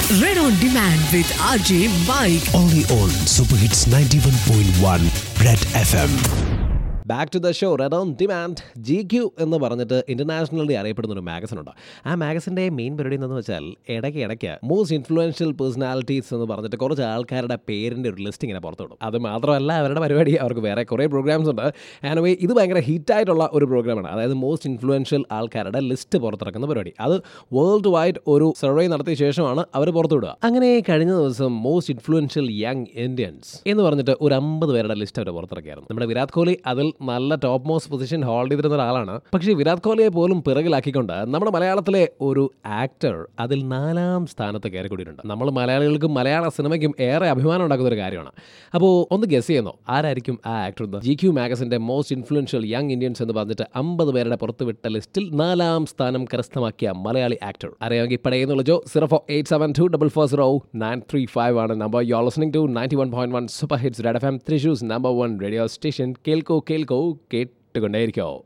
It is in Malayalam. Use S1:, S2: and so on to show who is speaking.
S1: Red on Demand with RJ Mike.
S2: Only on Super Hits 91.1 Red FM.
S3: Back to the show Red on demand G Q എന്ന് പറഞ്ഞിട്ട് ഇന്റർനാഷണലി അറിയപ്പെടുന്ന ഒരു മാഗസിൻ ഉണ്ട് ആ മാഗസിൻ്റെ മെയിൻ പരിപാടി എന്ന് വെച്ചാൽ ഇടയ്ക്ക് ഇടയ്ക്ക് മോസ്റ്റ് ഇൻഫ്ലുവൻഷ്യൽ പേഴ്സണാലിറ്റീസ് എന്ന് പറഞ്ഞിട്ട് കുറച്ച് ആൾക്കാരുടെ പേരിൻ്റെ ഒരു ലിസ്റ്റ് ഇങ്ങനെ പുറത്തു വിടും അത് മാത്രമല്ല അവരുടെ പരിപാടി അവർക്ക് വേറെ കുറേ പ്രോഗ്രാംസ് ഉണ്ട് ആൻഡ് ഇത് ഭയങ്കര ഹിറ്റായിട്ടുള്ള ഒരു പ്രോഗ്രാമാണ് അതായത് മോസ്റ്റ് ഇൻഫ്ലുവൻഷ്യൽ ആൾക്കാരുടെ ലിസ്റ്റ് പുറത്തിറക്കുന്ന പരിപാടി അത് വേൾഡ് വൈഡ് ഒരു സർവേ നടത്തിയ ശേഷമാണ് അവർ പുറത്തുവിടുക അങ്ങനെ കഴിഞ്ഞ ദിവസം മോസ്റ്റ് ഇൻഫ്ലുവൻഷ്യൽ യങ് ഇന്ത്യൻസ് എന്ന് പറഞ്ഞിട്ട് ഒരു അമ്പത് പേരുടെ ലിസ്റ്റ് അവർ പുറത്തിറക്കിയായിരുന്നു നമ്മുടെ വിരാട് കോഹ്ലി അതിൽ നല്ല ടോപ്പ് മോസ്റ്റ് പൊസിഷൻ ഹോൾഡ് ചെയ്തിരുന്ന ഒരാളാണ് പക്ഷേ വിരാട് കോഹ്ലിയെ പോലും പിറകിലാക്കിക്കൊണ്ട് നമ്മുടെ മലയാളത്തിലെ ഒരു ആക്ടർ അതിൽ നാലാം സ്ഥാനത്ത് കയറി കൂടിയിട്ടുണ്ട് നമ്മൾ മലയാളികൾക്കും മലയാള സിനിമയ്ക്കും ഏറെ അഭിമാനം ഉണ്ടാക്കുന്ന ഒരു കാര്യമാണ് അപ്പോൾ ഒന്ന് ഗസ് ചെയ്യുന്നോ ആരായിരിക്കും ആ ആക്ടർ എന്ന് ജി ക്യു മാഗസിന്റെ മോസ്റ്റ് ഇൻഫ്ലുവൻഷ്യൽ യങ് ഇന്ത്യൻസ് എന്ന് പറഞ്ഞിട്ട് അമ്പത് പേരുടെ പുറത്തുവിട്ട ലിസ്റ്റിൽ നാലാം സ്ഥാനം കരസ്ഥമാക്കിയ മലയാളി ആക്ടർ അറിയാമെങ്കിൽ പടയെന്നുള്ള ജോ zero four eight seven two double four zero nine three five ആണ് number you are listening to ninety one point one Super Hits Red F M Thrissur's number one radio station കേൾക്കോ കേൾക്കോ കേട്ടുകൊണ്ടേയിരിക്കോ